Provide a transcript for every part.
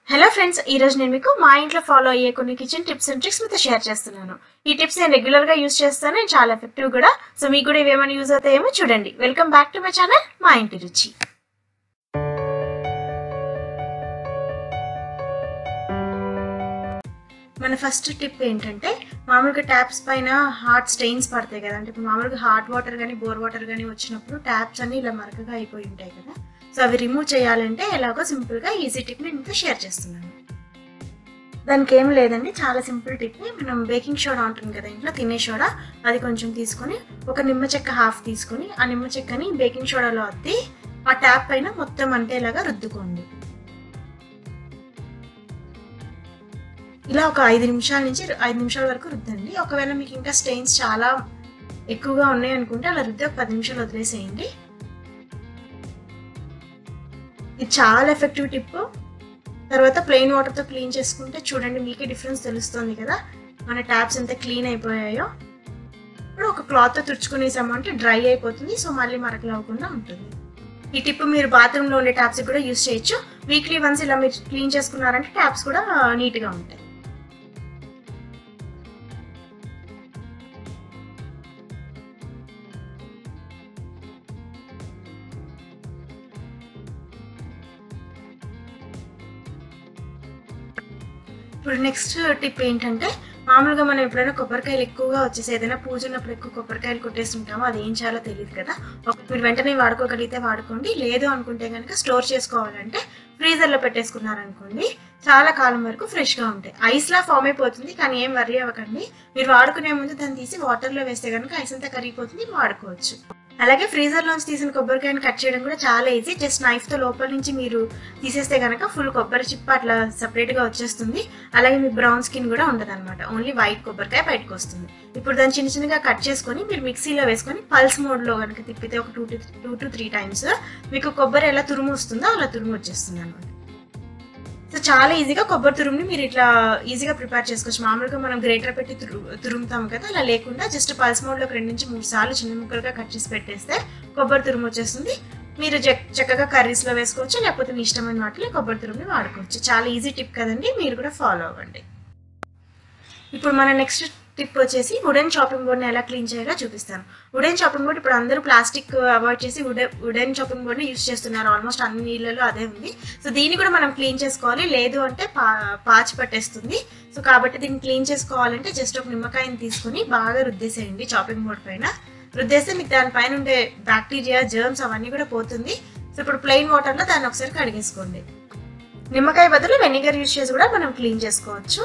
hello friends ఈ రోజు నేను మీకు మా ఇంట్లో ఫాలో అయ్యే కొన్ని కిచెన్ టిప్స్ అండ్ ట్రిక్స్ మీతో షేర్ చేస్తున్నాను ఈ టిప్స్ నేను రెగ్యులర్ గా యూస్ చేస్తాను నేను చాలా ఎఫెక్టివ్ కూడా సో మీకు కూడా ఇవేమైనా యూజ్ అవుతాయేమో చూడండి welcome back to my channel మా ఇంటి రుచి మన ఫస్ట్ టిప్ ఏంటంటే మామూలుగా ట్యాప్స్ పైన హాట్ స్టెయిన్స్ పడతాయి కదా అంటే ఇప్పుడు మామూలుగా హాట్ వాటర్ కానీ బోర్ వాటర్ కానీ వచ్చినప్పుడు ట్యాప్స్ అన్ని ఇలా మరకగా అయిపోయి ఉంటాయి కదా సో అవి రిమూవ్ చేయాలంటే ఎలాగో సింపుల్గా ఈజీ టిప్ నేను మీతో షేర్ చేస్తున్నాను దానికి ఏం లేదండి చాలా సింపుల్ టిప్ మనం బేకింగ్ సోడా ఉంటుంది కదా ఇంట్లో తినే సోడా అది కొంచెం తీసుకొని ఒక నిమ్మ చెక్క హాఫ్ తీసుకొని ఆ నిమ్మ చెక్కని బేకింగ్ సోడాలో అద్ది ఆ ట్యాప్ పైన మొత్తం అంటేలాగా రుద్దుకోండి ఇలా ఒక ఐదు నిమిషాల నుంచి ఐదు నిమిషాల వరకు రుద్దండి ఒకవేళ మీకు ఇంకా స్టెయిన్స్ చాలా ఎక్కువగా ఉన్నాయి అనుకుంటే అలా రుద్ది ఒక పది నిమిషాలు వదిలేసేయండి ఇది చాలా ఎఫెక్టివ్ టిప్ తర్వాత ప్లెయిన్ వాటర్తో క్లీన్ చేసుకుంటే చూడండి మీకే డిఫరెన్స్ తెలుస్తుంది కదా మన ట్యాప్స్ ఎంత క్లీన్ అయిపోయాయో ఇప్పుడు ఒక క్లాత్తో తుడుచుకునేసామంటే డ్రై అయిపోతుంది సో మళ్ళీ మరకలు అవ్వకుండా ఉంటుంది ఈ టిప్ మీరు బాత్రూంలో ఉండే ట్యాప్స్ కూడా యూస్ చేయొచ్చు వీక్లీ వన్స్ ఇలా మీరు క్లీన్ చేసుకున్నారంటే ట్యాప్స్ కూడా నీట్గా ఉంటాయి ఇప్పుడు నెక్స్ట్ టిప్ ఏంటంటే మామూలుగా మనం ఎప్పుడైనా కొబ్బరికాయలు ఎక్కువగా వచ్చేసి ఏదైనా పూజ ఉన్నప్పుడు ఎక్కువ కొబ్బరికాయలు కొట్టేస్తుంటామో అది ఏం చేయాలో తెలియదు కదా ఒక మీరు వెంటనే వాడుకోగలిగితే వాడుకోండి లేదు అనుకుంటే కనుక స్టోర్ చేసుకోవాలంటే ఫ్రీజర్లో పెట్టేసుకున్నారనుకోండి చాలా కాలం వరకు ఫ్రెష్గా ఉంటాయి ఐస్లా ఫామ్ అయిపోతుంది కానీ ఏం వరి అవ్వకండి మీరు వాడుకునే ముందు దాన్ని తీసి వాటర్లో వేస్తే కనుక ఐస్ అంతా కరిగిపోతుంది వాడుకోవచ్చు అలాగే ఫ్రీజర్ లోంచి తీసిన కొబ్బరికాయని కట్ చేయడం కూడా చాలా ఈజీ జస్ట్ నైఫ్ తో లోపల నుంచి మీరు తీసేస్తే కనుక ఫుల్ కొబ్బరి చిప్ప అట్లా సపరేట్ గా వచ్చేస్తుంది అలాగే మీ బ్రౌన్ స్కిన్ కూడా ఉండదు అనమాట ఓన్లీ వైట్ కొబ్బరికాయ బయటకు వస్తుంది ఇప్పుడు దాన్ని చిన్న చిన్నగా కట్ చేసుకొని మీరు మిక్సీలో వేసుకొని పల్స్ మోడ్ లో కనుక తిప్పితే ఒక two to two to three times మీకు కొబ్బరి ఎలా తురుము వస్తుందో అలా తురుము వచ్చేస్తుంది అనమాట సో చాలా ఈజీగా కొబ్బరి తురుముని మీరు ఇట్లా ఈజీగా ప్రిపేర్ చేసుకోవచ్చు మామూలుగా మనం గ్రేటర్ పెట్టి తురు తురుముతాం కదా అలా లేకుండా జస్ట్ పల్స్ మోడ్లో ఒక రెండు నుంచి మూడు సార్లు చిన్న ముక్కలుగా కట్ చేసి పెట్టేస్తే కొబ్బరి తురుము వచ్చేస్తుంది మీరు చక్కగా కర్రీస్లో వేసుకోవచ్చు లేకపోతే మీ ఇష్టమైన వాటిలో కొబ్బరి తురుముని వాడుకోవచ్చు చాలా ఈజీ టిప్ కదండి మీరు కూడా ఫాలో అవ్వండి ఇప్పుడు మన నెక్స్ట్ టిప్ వచ్చేసి వుడెన్ చాపింగ్ బోర్డ్ని ఎలా క్లీన్ చేయాలో చూపిస్తాను వుడెన్ చాపింగ్ బోర్డ్ ఇప్పుడు అందరూ ప్లాస్టిక్ అవాయిడ్ చేసి వుడెన్ వుడెన్ చాపింగ్ బోర్డ్ని యూస్ చేస్తున్నారు ఆల్మోస్ట్ అన్ని నీళ్ళలో అదే ఉంది సో దీన్ని కూడా మనం క్లీన్ చేసుకోవాలి లేదు అంటే పా పాచి పట్టేస్తుంది సో కాబట్టి దీన్ని క్లీన్ చేసుకోవాలంటే జస్ట్ ఒక నిమ్మకాయని తీసుకొని బాగా రుద్దేసేయండి చాపింగ్ బోర్డ్ పైన రుద్దేస్తే మీకు దానిపైన ఉండే బ్యాక్టీరియా జర్మ్స్ అవన్నీ కూడా పోతుంది సో ఇప్పుడు ప్లెయిన్ వాటర్లో దాన్ని ఒకసారి కడిగేసుకోండి నిమ్మకాయ బదులు వెనిగర్ యూస్ చేసి కూడా మనం క్లీన్ చేసుకోవచ్చు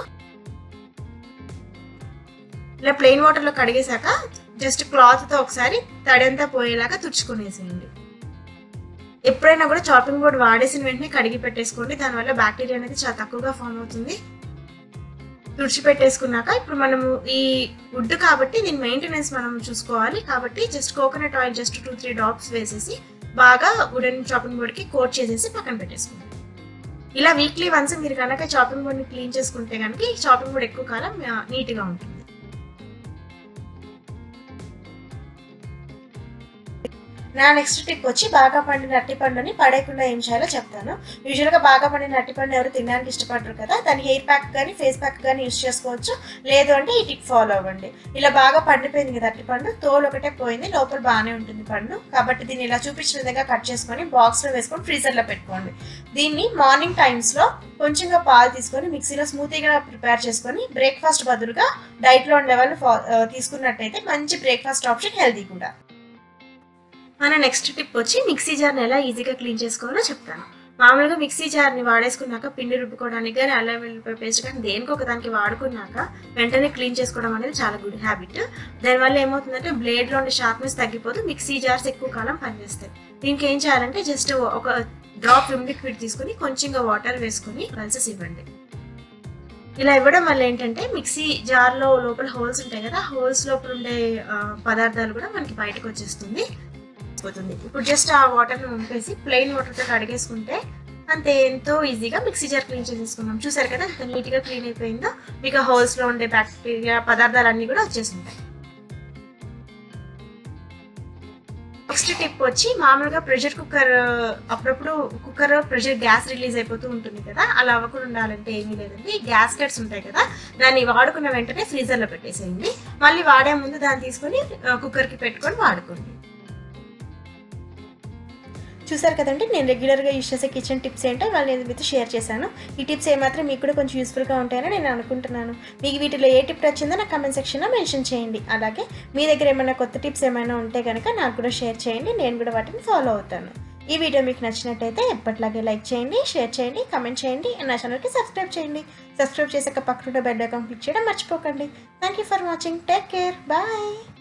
ఇలా ప్లెయిన్ వాటర్లో కడిగేశాక జస్ట్ క్లాత్తో ఒకసారి తడంతా పోయేలాగా తుడుచుకునేసేయండి ఎప్పుడైనా కూడా చాపింగ్ బోర్డ్ వాడేసిన వెంటనే కడిగి పెట్టేసుకోండి దానివల్ల బ్యాక్టీరియా అనేది చాలా తక్కువగా ఫామ్ అవుతుంది తుడిచిపెట్టేసుకున్నాక ఇప్పుడు మనము ఈ వుడ్ కాబట్టి దీని మెయింటెనెన్స్ మనం చూసుకోవాలి కాబట్టి just coconut oil just two three drops వేసేసి బాగా వుడెన్ చాపింగ్ బోర్డ్కి కోట్ చేసేసి పక్కన పెట్టేసుకోండి ఇలా వీక్లీ వన్స్ మీరు కనుక చాపింగ్ బోర్డ్ని క్లీన్ చేసుకుంటే కనుక ఈ చాపింగ్ బోర్డ్ ఎక్కువ కాలం నీట్గా ఉంటుంది నా నెక్స్ట్ టిప్ వచ్చి బాగా పండిన అట్టిపండుని పడేయకుండా ఏం చేయాలో చెప్తాను యూజువల్గా బాగా పండిన అట్టిపండు ఎవరు తినడానికి ఇష్టపడరు కదా దాని హెయిర్ ప్యాక్ కానీ ఫేస్ ప్యాక్ కానీ యూస్ చేసుకోవచ్చు లేదు అంటే ఈ టిప్ ఫాలో అవ్వండి ఇలా బాగా పండిపోయింది కదా అట్టిపండు తోలు ఒకటే పోయింది లోపల బాగానే ఉంటుంది పండు కాబట్టి దీన్ని ఇలా చూపించిన విధంగా కట్ చేసుకొని బాక్స్లో వేసుకొని ఫ్రీజర్లో పెట్టుకోండి దీన్ని మార్నింగ్ టైమ్స్లో కొంచెంగా పాలు తీసుకొని మిక్సీలో స్మూతీగా ప్రిపేర్ చేసుకొని బ్రేక్ఫాస్ట్ బదులుగా డైట్లో ఉండే వాళ్ళు తీసుకున్నట్టయితే మంచి బ్రేక్ఫాస్ట్ ఆప్షన్ హెల్తీ కూడా మన నెక్స్ట్ టిప్ వచ్చి మిక్సీ జార్ని ఎలా ఈజీగా క్లీన్ చేసుకోవాలో చెప్తాను మామూలుగా మిక్సీ జార్ని వాడేసుకున్నాక పిండి రుబ్బుకోవడానికి కానీ అల్లం వెల్లిపాయ పేస్ట్ కానీ దేనికి ఒక దానికి వాడుకున్నాక వెంటనే క్లీన్ చేసుకోవడం అనేది చాలా గుడ్ హ్యాబిట్ దానివల్ల ఏమవుతుందంటే బ్లేడ్లో ఉండే షార్ప్నెస్ తగ్గిపోతూ మిక్సీ జార్స్ ఎక్కువ కాలం పనిచేస్తాయి దీనికి ఏం చేయాలంటే జస్ట్ ఒక డ్రాప్ విమ్ లిక్విడ్ తీసుకుని కొంచెంగా వాటర్ వేసుకొని పల్సెస్ ఇవ్వండి ఇలా ఇవ్వడం వల్ల ఏంటంటే మిక్సీ జార్లో లోపల హోల్స్ ఉంటాయి కదా హోల్స్ లోపల ఉండే పదార్థాలు కూడా మనకి బయటకు వచ్చేస్తుంది పోతుంది ఇప్పుడు జస్ట్ ఆ వాటర్ని వంపేసి ప్లెయిన్ వాటర్తో కడిగేసుకుంటే అంతే ఎంతో ఈజీగా మిక్సీ జార్ క్లీన్ చేసేసుకున్నాం చూసారు కదా ఎంత నీట్గా క్లీన్ అయిపోయిందో మీకు హోల్స్లో ఉండే బ్యాక్టీరియా పదార్థాలు అన్నీ కూడా వచ్చేసింటాయి నెక్స్ట్ టిప్ వచ్చి మామూలుగా ప్రెషర్ కుక్కర్ అప్పుడప్పుడు కుక్కర్ ప్రెషర్ గ్యాస్ రిలీజ్ అయిపోతూ ఉంటుంది కదా అలా అవ్వకుండా ఉండాలంటే ఏమీ లేదండి గ్యాస్ కట్స్ ఉంటాయి కదా దాన్ని వాడుకున్న వెంటనే ఫ్రీజర్లో పెట్టేసేయండి మళ్ళీ వాడే ముందు దాన్ని తీసుకొని ఆ, కుక్కర్కి పెట్టుకొని వాడుకోండి చూసారు కదండి నేను రెగ్యులర్గా యూస్ చేసే కిచెన్ టిప్స్ ఏంటో వాళ్ళు నేను మీతో షేర్ చేశాను ఈ టిప్స్ ఏమాత్రం మీకు కూడా కొంచెం యూస్ఫుల్గా ఉంటాయని నేను అనుకుంటున్నాను మీకు వీటిలో ఏ టిప్ నచ్చిందో నా కమెంట్ సెక్షన్లో మెన్షన్ చేయండి అలాగే మీ దగ్గర ఏమైనా కొత్త టిప్స్ ఏమైనా ఉంటే కనుక నాకు కూడా షేర్ చేయండి నేను కూడా వాటిని ఫాలో అవుతాను ఈ వీడియో మీకు నచ్చినట్టయితే ఎప్పటిలాగే లైక్ చేయండి షేర్ చేయండి కమెంట్ చేయండి నా ఛానల్కి సబ్స్క్రైబ్ చేయండి సబ్స్క్రైబ్ చేసాక పక్కన బెల్ ఐకాన్ క్లిక్ చేయడం మర్చిపోకండి thank you for watching take care bye